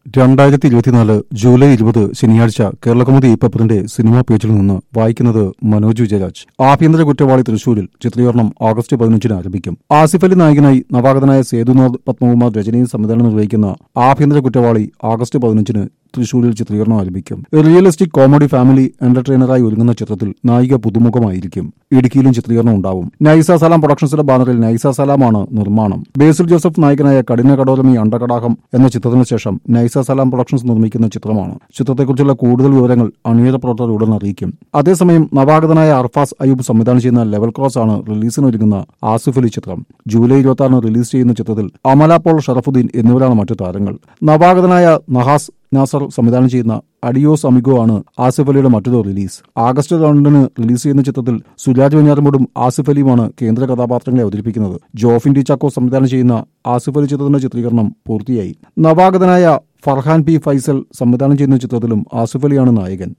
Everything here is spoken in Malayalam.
രണ്ടായിരത്തി ഇരുപത്തിനാല് ജൂലൈ ഇരുപത് ശനിയാഴ്ച കേരളകൗമുദി പേപ്പറിന്റെ സിനിമാ പേജിൽ നിന്ന് വായിക്കുന്നത് മനോജ് വിജയരാജ് ആഭ്യന്തര കുറ്റവാളി തൃശൂരിൽ ചിത്രീകരണം ആഗസ്റ്റ് പതിനഞ്ചിന് ആരംഭിക്കും ആസിഫ് അലി നായകനായി നവാഗതനായ സേതുനാഥ് പത്മകുമാർ രചനയും സംവിധാനം നിർവഹിക്കുന്ന ആഭ്യന്തര കുറ്റവാളി ആഗസ്റ്റ് പതിനഞ്ചിന് തൃശൂരിൽ ചിത്രീകരണം ആരംഭിക്കും റിയലിസ്റ്റിക് കോമഡി ഫാമിലി എന്റർടൈനറായി ഒരുങ്ങുന്ന ചിത്രത്തിൽ നായിക പുതുമുഖമായിരിക്കും ഇടുക്കിയിലും ചിത്രീകരണം ഉണ്ടാവും നൈസ സലാം പ്രൊഡക്ഷൻസിന്റെ ബാനറിൽ നൈസ സലാമാണ് നിർമ്മാണം ബേസിൽ ജോസഫ് നായകനായ കഠിന കടോരമി അണ്ടകടാഹം എന്ന ചിത്രത്തിന് ശേഷം നൈസ സലാം പ്രൊഡക്ഷൻസ് നിർമ്മിക്കുന്ന ചിത്രമാണ് ചിത്രത്തെക്കുറിച്ചുള്ള കൂടുതൽ വിവരങ്ങൾ അണിയറ പ്രവർത്തകർ ഉടൻ അറിയിക്കും അതേസമയം നവാഗതനായ അർഫാസ് അയൂബ് സംവിധാനം ചെയ്യുന്ന ലെവൽ ക്രോസ് ആണ് റിലീസിനൊരുങ്ങുന്ന ആസിഫ് അലി ചിത്രം ജൂലൈ ഇരുപത്തി ആറിന് റിലീസ് ചെയ്യുന്ന ചിത്രത്തിൽ അമല പോൾ ഷറഫുദ്ദീൻ എന്നിവരാണ് മറ്റു താരങ്ങൾ നവാഗതനായ നഹാസ് നാസർ സംവിധാനം ചെയ്യുന്ന അഡിയോസ് അമിഗോ ആണ് ആസിഫ് അലിയുടെ മറ്റൊരു റിലീസ് ആഗസ്റ്റ് രണ്ടിന് റിലീസ് ചെയ്യുന്ന ചിത്രത്തിൽ സുരാജ് വെഞ്ഞാറമൂടും ആസിഫ് അലിയുമാണ് കേന്ദ്ര കഥാപാത്രങ്ങളെ അവതരിപ്പിക്കുന്നത് ജോഫിൻ ടി ചാക്കോ സംവിധാനം ചെയ്യുന്ന ആസിഫ് അലി ചിത്രത്തിന്റെ ചിത്രീകരണം പൂർത്തിയായി നവാഗതനായ ഫർഹാൻ പി ഫൈസൽ സംവിധാനം ചെയ്യുന്ന ചിത്രത്തിലും ആസിഫ് അലിയാണ് നായകൻ